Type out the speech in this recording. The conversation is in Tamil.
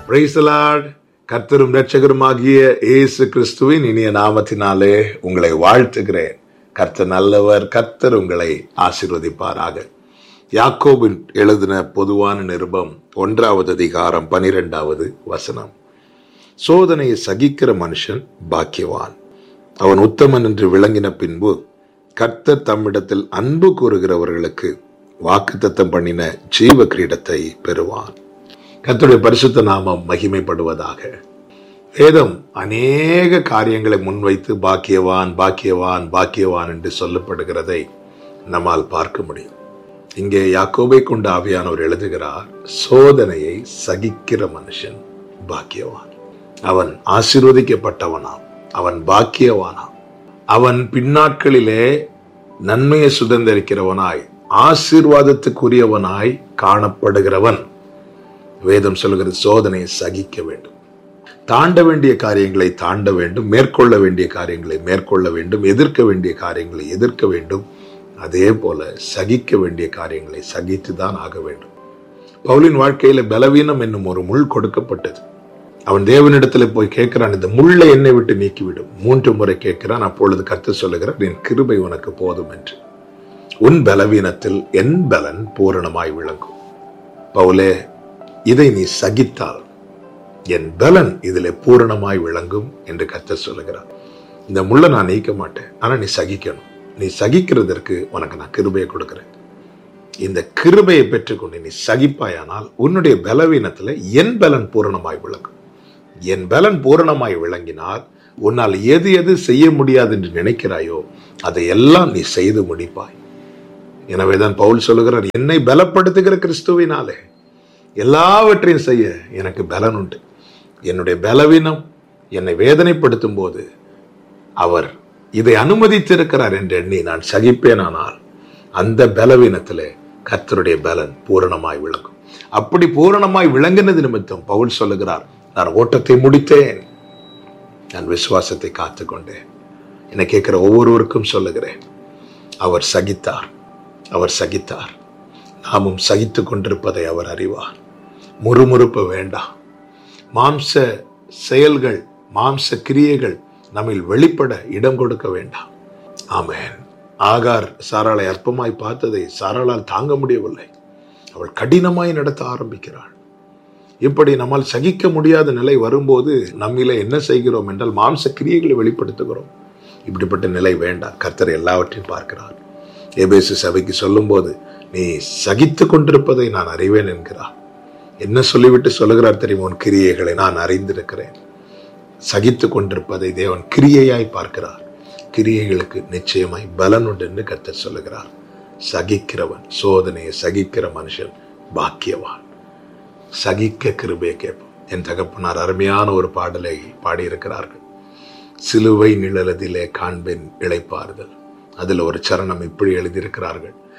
பிரைசலாட் கர்த்தரும் ரட்சகருமாகிய இயேசு கிறிஸ்துவின் இனிய நாமத்தினாலே உங்களை வாழ்த்துகிறேன் கர்த்தர் நல்லவர் கர்த்தர் உங்களை ஆசீர்வதிப்பாராக யாக்கோபின் எழுதின பொதுவான நிருபம் ஒன்றாவது அதிகாரம் பனிரெண்டாவது வசனம் சோதனையை சகிக்கிற மனுஷன் பாக்கியவான் அவன் உத்தமன் என்று விளங்கின பின்பு கர்த்தர் தம்மிடத்தில் அன்பு கூறுகிறவர்களுக்கு வாக்குத்தத்தம் பண்ணின ஜீவ கிரீடத்தை பெறுவான் கர்த்தருடைய பரிசுத்த நாமம் மகிமைப்படுவதாக வேதம் அநேக காரியங்களை முன்வைத்து பாக்கியவான் பாக்கியவான் பாக்கியவான் என்று சொல்லப்படுகிறதை நம்மால் பார்க்க முடியும் இங்கே யாக்கோபை கொண்ட ஆவியானவர் எழுதுகிறார் சோதனையை சகிக்கிற மனுஷன் பாக்கியவான் அவன் ஆசீர்வதிக்கப்பட்டவனாம் அவன் பாக்கியவானாம் அவன் பின்னாட்களிலே நன்மையை சுதந்திரிக்கிறவனாய் ஆசீர்வாதத்துக்குரியவனாய் காணப்படுகிறவன் வேதம் சொல்கிறது சோதனையை சகிக்க வேண்டும் தாண்ட வேண்டிய காரியங்களை தாண்ட வேண்டும் மேற்கொள்ள வேண்டிய காரியங்களை மேற்கொள்ள வேண்டும் எதிர்க்க வேண்டிய காரியங்களை எதிர்க்க வேண்டும் அதே போல சகிக்க வேண்டிய காரியங்களை சகித்து தான் ஆக வேண்டும் பவுலின் வாழ்க்கையில பலவீனம் என்னும் ஒரு முள் கொடுக்கப்பட்டது அவன் தேவனிடத்துல போய் கேட்கிறான் இந்த முள்ளை என்னை விட்டு நீக்கிவிடும் மூன்று முறை கேட்கிறான் அப்பொழுது கத்து சொல்லுகிறார் என் கிருபை உனக்கு போதும் என்று உன் பலவீனத்தில் என் பலன் பூரணமாய் விளங்கும் பவுலே இதை நீ சகித்தால் என் பலன் இதில் பூரணமாய் விளங்கும் என்று கத்த சொல்லுகிறார் இந்த முள்ள நான் நீக்க மாட்டேன் ஆனா நீ சகிக்கணும் நீ சகிக்கிறதற்கு உனக்கு நான் கிருபையை கொடுக்கிறேன் இந்த கிருபையை பெற்றுக்கொண்டு நீ சகிப்பாயானால் உன்னுடைய பலவீனத்துல என் பலன் பூரணமாய் விளங்கும் என் பலன் பூரணமாய் விளங்கினால் உன்னால் எது எது செய்ய முடியாது என்று நினைக்கிறாயோ அதை எல்லாம் நீ செய்து முடிப்பாய் எனவேதான் பவுல் சொல்லுகிறார் என்னை பலப்படுத்துகிற கிறிஸ்துவினாலே எல்லாவற்றையும் செய்ய எனக்கு பலன் உண்டு என்னுடைய பலவீனம் என்னை வேதனைப்படுத்தும் போது அவர் இதை அனுமதித்திருக்கிறார் என்று எண்ணி நான் சகிப்பேனானால் அந்த பலவீனத்திலே கர்த்தருடைய பலன் பூரணமாய் விளங்கும் அப்படி பூரணமாய் விளங்கினது நிமித்தம் பவுல் சொல்லுகிறார் நான் ஓட்டத்தை முடித்தேன் நான் விசுவாசத்தை காத்துக்கொண்டேன் என்னை கேட்கிற ஒவ்வொருவருக்கும் சொல்லுகிறேன் அவர் சகித்தார் அவர் சகித்தார் நாமும் சகித்து கொண்டிருப்பதை அவர் அறிவார் முறுமுறுப்பு வேண்டாம் மாம்ச செயல்கள் மாம்ச கிரியைகள் நம்மில் வெளிப்பட இடம் கொடுக்க வேண்டாம் ஆமேன் ஆகார் சாராளை அற்பமாய் பார்த்ததை சாராளால் தாங்க முடியவில்லை அவள் கடினமாய் நடத்த ஆரம்பிக்கிறாள் இப்படி நம்மால் சகிக்க முடியாத நிலை வரும்போது நம்மில என்ன செய்கிறோம் என்றால் மாம்ச கிரியைகளை வெளிப்படுத்துகிறோம் இப்படிப்பட்ட நிலை வேண்டாம் கர்த்தர் எல்லாவற்றையும் பார்க்கிறார் ஏபேசு சபைக்கு சொல்லும்போது நீ சகித்து கொண்டிருப்பதை நான் அறிவேன் என்கிறார் என்ன சொல்லிவிட்டு சொல்லுகிறார் தெரியுமா உன் கிரியைகளை நான் அறிந்திருக்கிறேன் சகித்து கொண்டிருப்பதை தேவன் கிரியையாய் பார்க்கிறார் கிரியைகளுக்கு நிச்சயமாய் பலன் உண்டு என்று கர்த்தர் சொல்லுகிறார் சகிக்கிறவன் சோதனையை சகிக்கிற மனுஷன் பாக்கியவான் சகிக்க கிருபையை கேட்போம் என் தகப்பனார் அருமையான ஒரு பாடலை பாடியிருக்கிறார்கள் சிலுவை நிழலதிலே காண்பேன் இழைப்பார்கள் அதில் ஒரு சரணம் இப்படி எழுதியிருக்கிறார்கள்